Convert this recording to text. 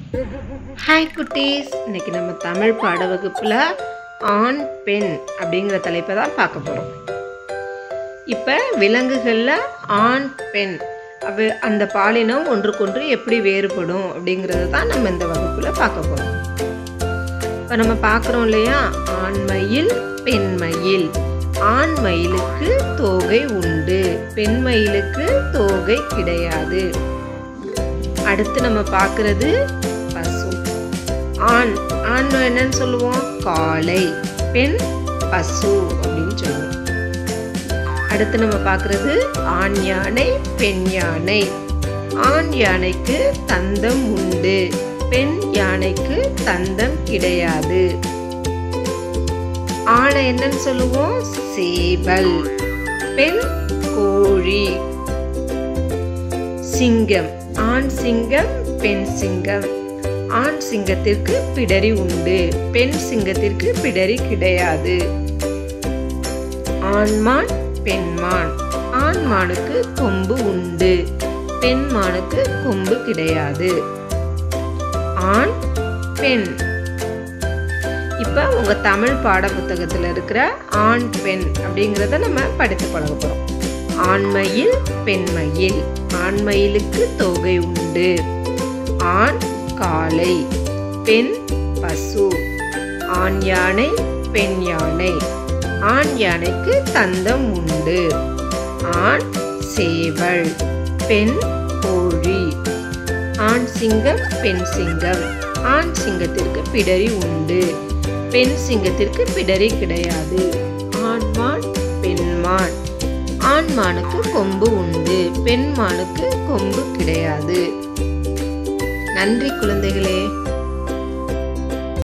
hi குட்டீஸ் இன்னைக்கு நம்ம தமிழ் பாட வகுப்பில் ஆண் பெண் அப்படிங்கிற தலைப்பை தான் பார்க்க போகிறோம் இப்போ விலங்குகளில் ஆண் பெண் அவ அந்த பாலினம் ஒன்றுக்கொன்று எப்படி வேறுபடும் அப்படிங்கிறத தான் நம்ம இந்த வகுப்பில் பார்க்க போகிறோம் இப்போ நம்ம பார்க்குறோம் இல்லையா ஆண்மயில் பெண்மயில் ஆண் மயிலுக்கு தோகை உண்டு பெண் மயிலுக்கு தோகை கிடையாது அடுத்து நம்ம பார்க்கறது பசு ஆண் ஆண் என்னன்னு சொல்லுவோம் காளை பெண் பசு அப்படின்னு சொல்லுவோம் அடுத்து நம்ம பார்க்கறது ஆண் யானை பெண் யானை ஆண் யானைக்கு தந்தம் உண்டு பெண் யானைக்கு தந்தம் கிடையாது ஆணை என்னன்னு சொல்லுவோம் சேவல் பெண் கோழி சிங்கம் ஆண் சிங்கம் பெண் சிங்கம் ஆண் சிங்கத்திற்கு பிடரி உண்டு பெண் சிங்கத்திற்கு பிடரி கிடையாது ஆண்மான் பெண்மான் ஆண் மானுக்கு கொம்பு உண்டு பெண் மானுக்கு கொம்பு கிடையாது ஆண் பெண் இப்போ உங்க தமிழ் பாட புத்தகத்தில் இருக்கிற ஆண் பெண் அப்படிங்கிறத நம்ம படித்து பழக போகிறோம் ஆண்மயில் பெண்மயில் ஆண்மயிலுக்கு தொகை உண்டு ஆண் காளை பெண் பசு ஆண் யானை பெண் யானை ஆண் யானைக்கு தந்தம் உண்டு ஆண் சேவல் பெண் கோழி ஆண் சிங்கம் பெண் சிங்கம் ஆண் சிங்கத்திற்கு பிடரி உண்டு பெண் சிங்கத்திற்கு பிடரி கிடையாது ஆண்மான் பெண்மான் ஆண் மானுக்கு கொம்பு உண்டு பெண் மானுக்கு கொம்பு கிடையாது நன்றி குழந்தைகளே